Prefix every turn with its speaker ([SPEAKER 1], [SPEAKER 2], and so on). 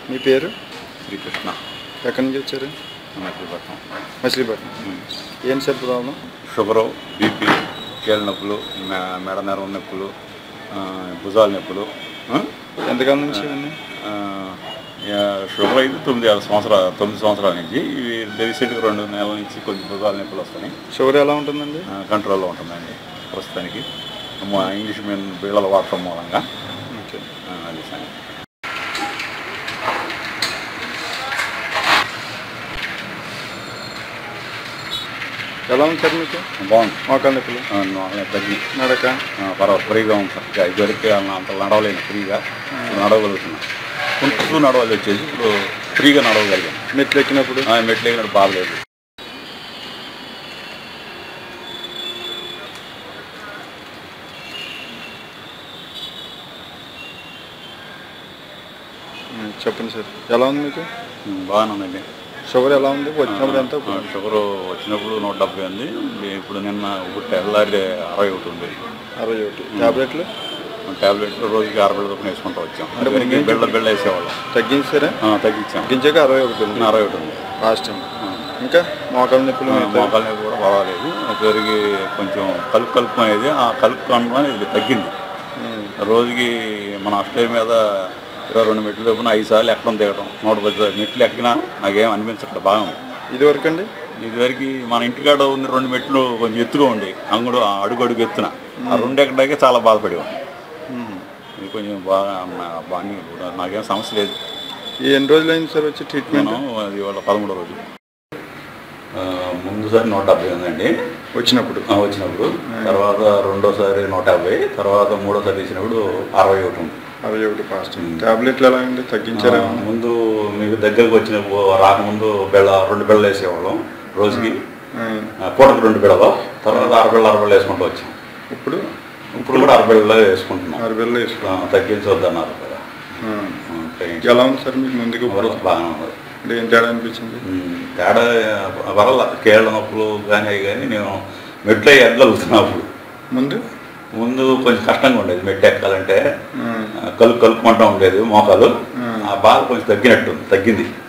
[SPEAKER 1] మీ పేరు
[SPEAKER 2] శ్రీకృష్ణ
[SPEAKER 1] ఎక్కడి నుంచి వచ్చారు
[SPEAKER 2] మచిలీపట్నం
[SPEAKER 1] మచిలీపట్నం ఏం సార్ ప్రాబ్లం
[SPEAKER 2] షుగరు బీపీ కీళ్ళ నొప్పులు మె- మెడ నరం నొప్పులు ఆ, భుజాల నొప్పులు ఆ?
[SPEAKER 1] ఎంతకాలం నుంచి ఇవన్నీ
[SPEAKER 2] ఆ, ఇక షుగర్ అయితే తొమ్మిది ఏళ్ళ సంవత్సరాలు తొమ్మిది సంవత్సరాల నుంచి ఇవి రీసెంట్గా రెండు నెలల నుంచి కొద్ది భుజాల నొప్పులు వస్తున్నాయి
[SPEAKER 1] షుగర్ ఎలా ఉంటుందండి
[SPEAKER 2] ఆ, కంట్రోల్లో ఉంటుందండి ప్రస్తుతానికి మా ఇంగ్లీష్ మీడియం బిళ్ళలు వాడటం మూలంగా
[SPEAKER 1] ఓకే
[SPEAKER 2] ఆ, అది సంగతి.
[SPEAKER 1] ఎలా ఉంది సార్ మీకు
[SPEAKER 2] బాగుంది
[SPEAKER 1] మోకాలు నొప్పులు
[SPEAKER 2] ఆ, నా- తగ్గి
[SPEAKER 1] నడక
[SPEAKER 2] పర్వాలేదు ఫ్రీగా ఉంది సార్ ఇదివరకు అంత నడవలేను ఫ్రీగా ఇప్పుడు నడవగలుగుతున్నా కొంచెం నడవాలి వచ్చేసి ఇప్పుడు ఫ్రీగా నడవగలిగాను
[SPEAKER 1] మెట్లు ఎక్కినప్పుడు
[SPEAKER 2] ఆ, మెట్లు ఎక్కినట్టు బాగలేదు
[SPEAKER 1] ఉమ్, చెప్పండి సార్ ఎలా ఉంది మీకు
[SPEAKER 2] ఉమ్, బాగానే ఉందండి
[SPEAKER 1] షుగర్ ఎలా ఉంది వచ్చినప్పుడు ఎంత
[SPEAKER 2] ఆ, షుగర్ వచ్చినప్పుడు నూట డెబ్బై ఉంది ఇప్పుడు నిన్న ఇప్పుడు తెల్లారి అరవై ఒకటి ఉంది
[SPEAKER 1] అరవై ఒకటి టాబ్లెట్లు
[SPEAKER 2] టాబ్లెట్ రోజుకి అరవై రూపాయలు వేసుకుంటూ వచ్చాం అంటే బిళ్ళ బిళ్ళ వేసేవాళ్ళం
[SPEAKER 1] తగ్గించారా
[SPEAKER 2] ఆ, తగ్గించాం
[SPEAKER 1] తగ్గించాక అరవై ఒకటి ఉంది
[SPEAKER 2] అరవై ఒకటి ఉంది
[SPEAKER 1] లాస్ట్ టైం ఇంకా మోకాలు నొప్పులు
[SPEAKER 2] ఆ,
[SPEAKER 1] మిగతా-
[SPEAKER 2] మోకాలు నొప్పి కూడా పర్వాలేదు పెరిగి కొంచెం కలుపు కలుపు అనేది ఆ కలుపు కనుక అనేది తగ్గింది
[SPEAKER 1] ఉమ్,
[SPEAKER 2] రోజుకి మన అష్టమి మీద ఇరవై రెండు మెట్లు చొప్పున ఐదు సార్లు ఎక్కడం దిగడం నూట పది మెట్లు ఎక్కినా నాకేం అనిపించట్లేదు బాగుంది
[SPEAKER 1] ఇది వరకు అండి
[SPEAKER 2] ఇదివరకు మన ఇంటికాడ ఉన్న రెండు మెట్లు కొంచెం ఎత్తుగా ఉండి అంగుడు అడుగు అడుగు ఎత్తున ఆ రెండు ఎక్కడాకే చాలా బాధపడేవాడిని
[SPEAKER 1] ఉమ్.
[SPEAKER 2] ఇది కొంచెం బాగా నా- బాగానే కూడా నాకేం సమస్య లేదు
[SPEAKER 1] ఈ ఎన్ని రోజులు అయింది సార్ వచ్చి ట్రీట్మెంట్
[SPEAKER 2] నేను అది వాళ్ళ పదమూడో రోజు ముందుసారి నూట డెబ్బై ఉందండి
[SPEAKER 1] వచ్చినప్పుడు
[SPEAKER 2] ఆ, వచ్చినప్పుడు తర్వాత రెండోసారి నూట యాభై తర్వాత మూడోసారి తీసినప్పుడు అరవై ఒకటి ఉంది
[SPEAKER 1] అరవై ఒకటి ఫాస్ట్ టాబ్లెట్లు ఎలా ఉంది తగ్గించారా
[SPEAKER 2] ఆ, ముందు మీకు దగ్గరకు వచ్చిన రాకముందు బెళ్ళ రెండు బెళ్ళలు వేసేవాళ్ళం రోజుకి
[SPEAKER 1] ఉమ్,
[SPEAKER 2] ఆ, పూటకు రెండు బెళ్ళలు తర్వాత అరబెళ్ళ అరబెళ్ళ వేసుకుంటూ వచ్చాం
[SPEAKER 1] ఇప్పుడు
[SPEAKER 2] ఇప్పుడు కూడా అరబెళ్ళ వేసుకుంటున్నాం
[SPEAKER 1] ఆరు వేలు వేసుకో
[SPEAKER 2] ఆ, తగ్గించొద్దన్నారు కదా
[SPEAKER 1] ఉమ్.
[SPEAKER 2] ఆ, ట్రైన్
[SPEAKER 1] ఎలా ఉంది సార్ మీకు ముందుకు ఇప్పుడు
[SPEAKER 2] బాగానే ఉంది
[SPEAKER 1] అంటే ఏం తేడా అనిపించింది
[SPEAKER 2] ఉమ్, తేడా వరల కేళ్ళ నొప్పులు కానీ అవి కానీ నేను మెట్లు ఎక్కగలుగుతున్నా అప్పుడు
[SPEAKER 1] ముందు
[SPEAKER 2] ముందు కొంచెం కష్టంగా ఉండేది మెట్టు ఎక్కాలంటే
[SPEAKER 1] ఉమ్,
[SPEAKER 2] ఆ, కలుపు కలుపుకుంటూ ఉండేది మోకాలు
[SPEAKER 1] ఉమ్.
[SPEAKER 2] ఆ బాధ కొంచెం తగ్గినట్టు తగ్గింది